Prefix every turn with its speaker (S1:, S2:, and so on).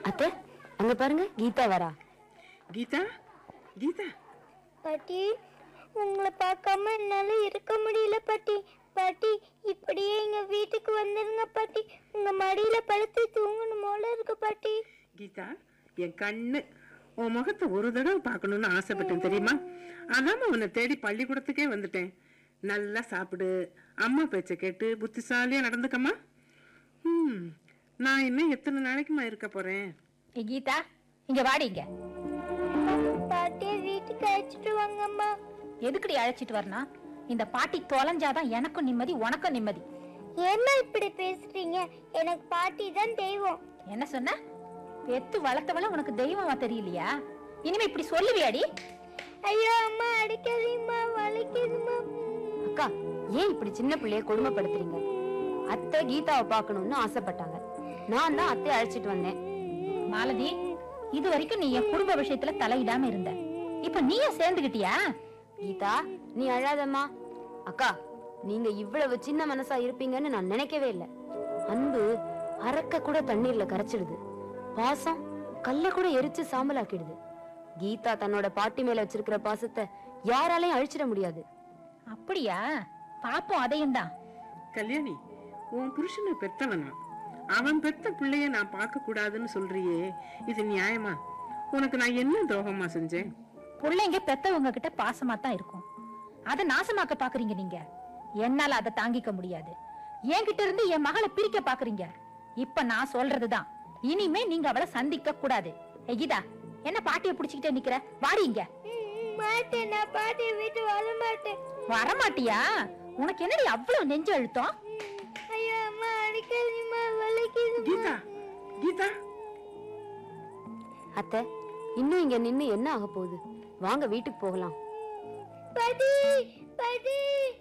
S1: அத்தை அங்க பாருங்க கீதா வரா
S2: கீதா கீதா
S3: பாட்டி உங்களை பார்க்காம என்னால இருக்க முடியல பாட்டி பாட்டி இப்படியே எங்க வீட்டுக்கு வந்துருங்க பாட்டி உங்க மடியில படுத்து தூங்கணும் போல இருக்கு பாட்டி
S2: கீதா என் கண்ணு உன் முகத்தை ஒரு தடவை பார்க்கணும்னு ஆசைப்பட்டேன் தெரியுமா அதாம உன்னை தேடி பள்ளிக்கூடத்துக்கே வந்துட்டேன் நல்லா சாப்பிடு அம்மா பேச்சை கேட்டு புத்திசாலியா நடந்துக்கம்மா ம் நான் இன்னும் எத்தனை நாளைக்குமா இருக்க போறேன்
S4: ஏ கீதா இங்க வாடி இங்க
S3: பாட்டியை வீட்டுக்கு அழைச்சிட்டு வாங்கம்மா
S4: எதுக்குடி அழைச்சிட்டு வரணும் இந்த பாட்டி தொலைஞ்சாதான் எனக்கும் நிம்மதி உனக்கும் நிம்மதி
S3: ஏம்மா இப்படி பேசுறீங்க எனக்கு பாட்டி தான் தெய்வம்
S4: என்ன சொன்ன பெத்து வளர்த்தவள உனக்கு தெய்வமா தெரியலையா இனிமே இப்படி சொல்லுவியாடி
S3: ஐயோ அம்மா அடிக்காதீங்கம்மா வலிக்குதும்மா
S1: அக்கா ஏன் இப்படி சின்ன பிள்ளைய கொடுமைப்படுத்துறீங்க அத்தை கீதாவை பார்க்கணும்னு ஆசைப்பட்டாங்க நான் தான் அத்தையை அழைச்சிட்டு வந்தேன்
S4: மாலதி இது வரைக்கும் நீ என் குடும்ப விஷயத்துல தலையிடாம இருந்த இப்ப நீயும் சேர்ந்துகிட்டியா
S1: கீதா நீ அழாதம்மா அக்கா நீங்க இவ்வளவு சின்ன மனசா இருப்பீங்கன்னு நான் நினைக்கவே இல்ல அன்பு அறக்க கூட தண்ணீர்ல கரைச்சிடுது பாசம் கல்ல கூட எரிச்சு சாம்பலாக்கிடுது கீதா தன்னோட பாட்டி மேல வச்சிருக்கிற பாசத்தை யாராலையும் அழிச்சிட முடியாது
S4: அப்படியா பாப்போம் அதையும் தான்
S2: கல்யாணி உன் புருஷனை பெத்தவனா அவன் பெத்த பிள்ளைய நான் பார்க்க கூடாதுன்னு சொல்றியே இது நியாயமா உனக்கு நான் என்ன துரோகமா செஞ்சேன்
S4: பிள்ளைங்க பெத்தவங்க கிட்ட பாசமா தான் இருக்கும் அதை நாசமாக்க பாக்குறீங்க நீங்க என்னால அதை தாங்கிக்க முடியாது என்கிட்ட இருந்து என் மகளை பிரிக்க பாக்குறீங்க இப்ப நான் சொல்றதுதான் இனிமே நீங்க அவளை சந்திக்க கூடாது ஏய் கீதா என்ன பாட்டிய புடிச்சுக்கிட்டே நிக்கிற வாடி இங்க
S3: ம், மாட்டேன் நான் பாட்டியை விட்டு வர மாட்டேன்
S4: வரமாட்டியா உனக்கு என்னடி அவ்வளவு நெஞ்சு அழுத்தம்
S3: ஐயோ அம்மா அடிக்காதீங்கம்மா வலிக்குது
S2: கீதா கீதா
S1: அத்தை இன்னும் இங்க நின்னு என்ன ஆக போகுது வாங்க வீட்டுக்கு போகலாம்
S3: பாட்டி பாட்டி